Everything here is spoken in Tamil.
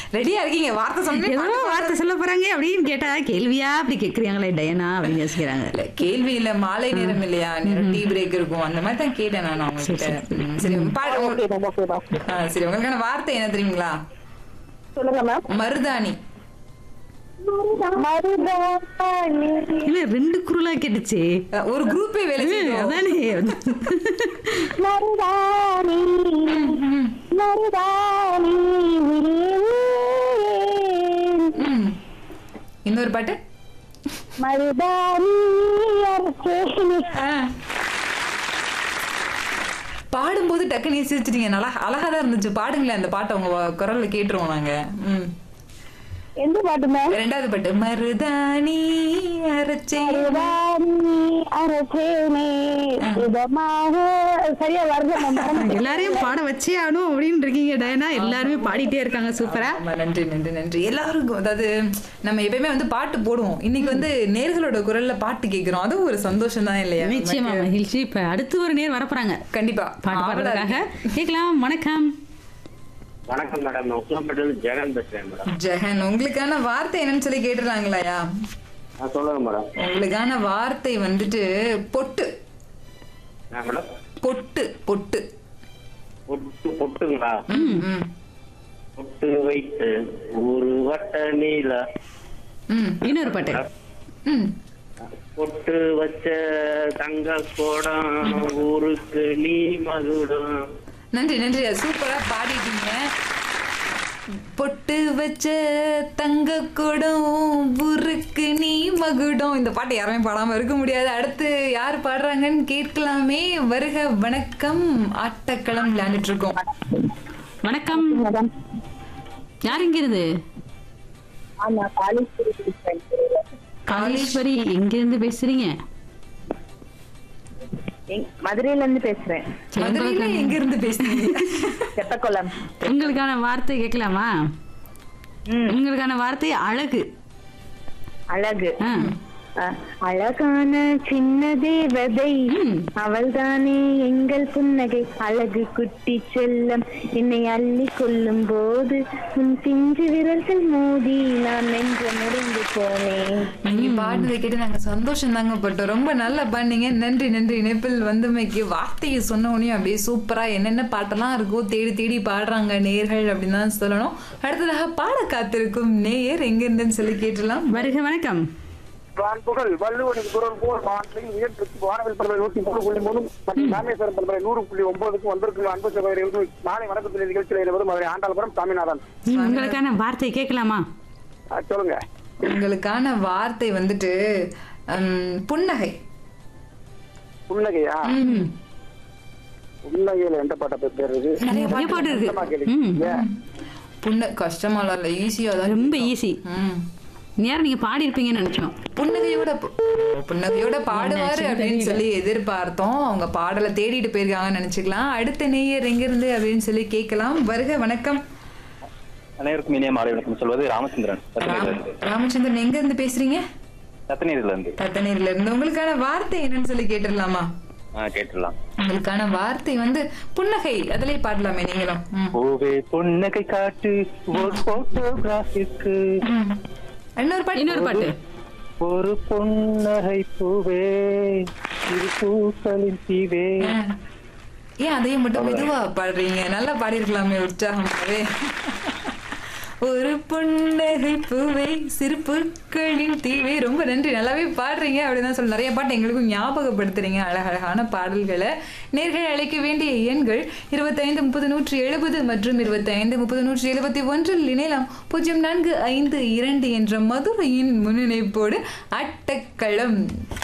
ரெடியா இருக்கீங்க வார்த்தை சொன்னே ஏதோ வார்த்தை சொல்ல போறாங்க அப்படின்னு கேட்டா கேள்வியா அப்படி கேக்குறாங்களே டயனா அப்படின்னு யோசிக்கிறாங்க இல்ல கேள்வி இல்ல மாலை நேரம் இல்லையா நேரம் டீ பிரேக் இருக்கும் அந்த மாதிரி தான் கேட்டேன் நான் அவங்ககிட்ட ம், சரி பாடு ஓகே மேம் ஓகே மேம் ஆ, சரி உங்களுக்கான வார்த்தை என்ன தெரியுங்களா சொல்லுங்க மேம் மருதாணி மருதாணி இல்ல ரெண்டு குரலா கேட்டுச்சு அஹ், ஒரு குரூப்பே வேலை ம், செய்யும் அதானே மருதாணி மருதாணி ம். இன்னொரு பாட்டு மருதாணி அரைச்சேனே ஆ. பாடும்போது டக்குன்னு சிரிச்சிட்டீங்க நல்லா அழகா தான் இருந்துச்சு பாடுங்களேன் அந்த பாட்டை உங்க குரல்ல கேட்டுருவோம் நாங்க ம். எந்த பாட்டு மேம் ரெண்டாவது பாட்டு மருதாணி அரைச்சே மருதாணி அரைச்சேனே இதமாக சரியா வருது மேம் எல்லாரையும் பாட வச்சே ஆகணும் அப்படின்னு இருக்கீங்க டயனா எல்லாருமே பாடிட்டே இருக்காங்க சூப்பரா ஆமா, நன்றி நன்றி நன்றி எல்லாருக்கும் அதாவது நம்ம எப்பயுமே வந்து பாட்டு போடுவோம் இன்னைக்கு வந்து நேர்களோட குரல்ல பாட்டு கேக்குறோம் அது ஒரு சந்தோஷம் தான் இல்லையா நிச்சயமா மகிழ்ச்சி இப்ப அடுத்து ஒரு நேர் வரப்போறாங்க கண்டிப்பா பாட்டு ஆவலா பாடுறதுக்காக இருக்கு. கேட்கலாம் வணக்கம் வணக்கம் மேடம் நான் உசிலம்பேட்டில ஜெகன் பேசுறேன் மேடம் ஜெகன் உங்களுக்கான வார்த்தை என்னன்னு சொல்லி கேட்டுறாங்களாயா ஆ சொல்லுங்க மேடம் உங்களுக்கான வார்த்தை வந்துட்டு பொட்டு ஆ மேடம் பொட்டு பொட்டு பொட்டு பொட்டுங்களா ம் பொட்டு வைத்து ஒரு வட்ட நீல ம் இன்னொரு பாட்டு ம் பொட்டு வச்ச தங்க கோடம் ஊருக்கு நீ மகுடம் நன்றி நன்றி சூப்பரா பாடிட்டீங்க பொட்டு வச்ச தங்க குடம் புருக்கு நீ மகுடம் இந்த பாட்டு யாருமே பாடாம இருக்க முடியாது அடுத்து யார் பாடுறாங்கன்னு கேட்கலாமே வருக வணக்கம் ஆட்டக்களம் விளையாண்டுட்டு இருக்கோம் வணக்கம் மேடம் யார் இங்க இருந்து ஆமா காலேஸ்வரி பேசுறேன் காளீஸ்வரி எங்க இருந்து பேசுறீங்க எங்க- மதுரையில இருந்து பேசுறேன் மதுரையில எங்க இருந்து பேசுறீங்க செப்பக்குளம் உங்களுக்கான வார்த்தை கேட்கலாமா ம் உங்களுக்கான வார்த்தை அழகு அழகு ஆ. அஹ், அழகான சின்ன தேவதை ம். அவள்தானே எங்கள் புன்னகை அழகு குட்டி செல்லம் என்னை அள்ளி கொள்ளும் போது உன் பிஞ்சு விரல்கள் மோதி நான் நெஞ்சு முடிந்து போனேன் நீங்க பாடுறதை கேட்டு நாங்க சந்தோஷம் தாங்க பட்டோம் ரொம்ப நல்லா பாடுனீங்க நன்றி நன்றி இணைப்பில் வந்தமைக்கு வார்த்தையை சொன்ன உடனே அப்படியே சூப்பரா என்னென்ன பாட்டெல்லாம் இருக்கோ தேடி தேடி பாடுறாங்க நேர்கள் அப்படின்னு தான் சொல்லணும் அடுத்ததாக பாட காத்திருக்கும் நேயர் எங்க இருந்துன்னு சொல்லி கேட்டுலாம் வருக வணக்கம் புகழ் வள்ளுவனின் குரல் போல் மாற்றில் உயர்த்துக்கு வானவில் பரவலை நூற்றி மூணு புள்ளி மூணு மற்றும் ராமேஸ்வரம் பரவலை நூறு புள்ளி ஒன்பதுக்கு வந்திருக்கும் அன்பு சகோதரிகளுக்கு மாலை வணக்கத்தில் நிகழ்ச்சியில் இருப்பது மதுரை ஆண்டாளபுரம் சாமிநாதன் ம், உங்களுக்கான வார்த்தை கேட்கலாமா ஆ, சொல்லுங்க உங்களுக்கான வார்த்தை வந்துட்டு ஹம், புன்னகை புன்னகையா ம். புன்னகையில எந்த பாட்டை பேர் இருக்கு நிறைய நிறைய பாட்டு கஷ்டமா இருக்கு கேளுங்க. ம் ஏன்? புன்ன கஷ்டமாலாம் இல்ல ஈஸியா தான் ரொம்ப ஈஸி ம். நேரம் நீங்க பாடி இருப்பீங்கன்னு நினைச்சோம் புன்னகையோட ப- புன்னகையோட பாடுவாரு அப்படின்னு சொல்லி எதிர்பார்த்தோம் அவங்க பாடலை தேடிட்டு போயிருக்காங்கன்னு நினைச்சுக்கலாம் அடுத்த நேயர் எங்க இருந்து அப்படின்னு சொல்லி கேட்கலாம் வருக வணக்கம் அனைவருக்கும் இனிய மாலை வணக்கம் சொல்வது ராமச்சந்திரன் ரத்னகிரில ராம்- இருந்து ராமச்சந்திரன் எங்க இருந்து பேசுறீங்க ரத்னகிரில இருந்து தத்தநீர்ல இருந்து உங்களுக்கான வார்த்தை என்னன்னு சொல்லி கேட்டுடலாமா ஆ கேட்டுடலாம் உங்களுக்கான வார்த்தை வந்து புன்னகை அதிலே பாடலாமே நீங்களும் ம். பூவே புன்னகை காட்டு ஒரு போட்டோகிராஃபிக்கு ம். இன்னொரு பாட்டு இன்னொரு பாட்டு ஒரு புன்னகை பூவே இது பூக்களின் தீவே ஆ. ஏன் அதையும் மட்டும் மெதுவா பாடுறீங்க நல்லா பாடிருக்கலாமே உற்சாகமாவே ஒரு புன்னகை பூவை சிறுப்புக்களின் தீவை ரொம்ப நன்றி நல்லாவே பாடுறீங்க அப்படிதான் சொல்ல நிறைய பாட்டு எங்களுக்கும் ஞாபகப்படுத்துறீங்க அழகழகான பாடல்களை நேர்கள் அழைக்க வேண்டிய எண்கள் இருபத்தைந்து முப்பது நூற்றி எழுபது மற்றும் இருபத்தைந்து முப்பது நூற்றி எழுபத்தி ஒன்றில் இணையலாம் பூஜ்ஜியம் நான்கு ஐந்து இரண்டு என்ற மதுரையின் முன்னிணைப்போடு அட்டக்களம்